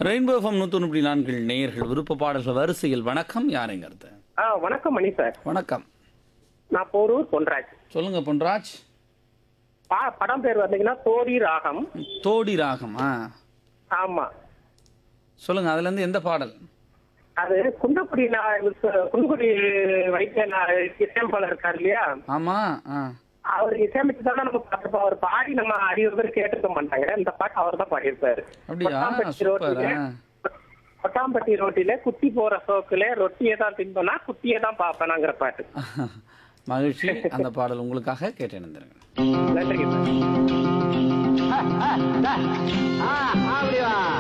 rainbow FM நூற்றி நான்கில் நேயர்கள் விருப்ப பாடல்கள் வரிசையில் வணக்கம் யாருங்கிறது ஆ வணக்கம் மணி சார் வணக்கம் நான் போரூர் பொன்ராஜ் சொல்லுங்க பொன்ராஜ் பா படம் பேர் வந்தீங்கன்னா தோடி ராகம் தோடி ராகம் ஆ ஆமா சொல்லுங்க அதுல இருந்து எந்த பாடல் அது குண்டக்குடி நான் குண்டக்குடி வைத்திய இசையமைப்பாளர் இருக்கார் இல்லையா ஆமா ஆ அவர் இசையமைச்சு தான் நம்ம பார்த்துப்போம் அவர் பாடி நம்ம அறிவு பேர் கேட்டுக்க மாட்டாங்க இந்த பாட்டு அவர் தான் பாடியிருப்பாரு அப்படியா கொட்டாம்பட்டி சூப்பர் ரோட்டில ஆ கொட்டாம்பட்டி ரோட்டில குட்டி போற சோக்குல ரொட்டியை தான் தின்பனா குட்டியை தான் பாப்பனாங்கிற பாட்டு மகிழ்ச்சி அந்த பாடல் உங்களுக்காக கேட்டு இணைந்திருங்க நன்றிங்க சார் அப்படி வா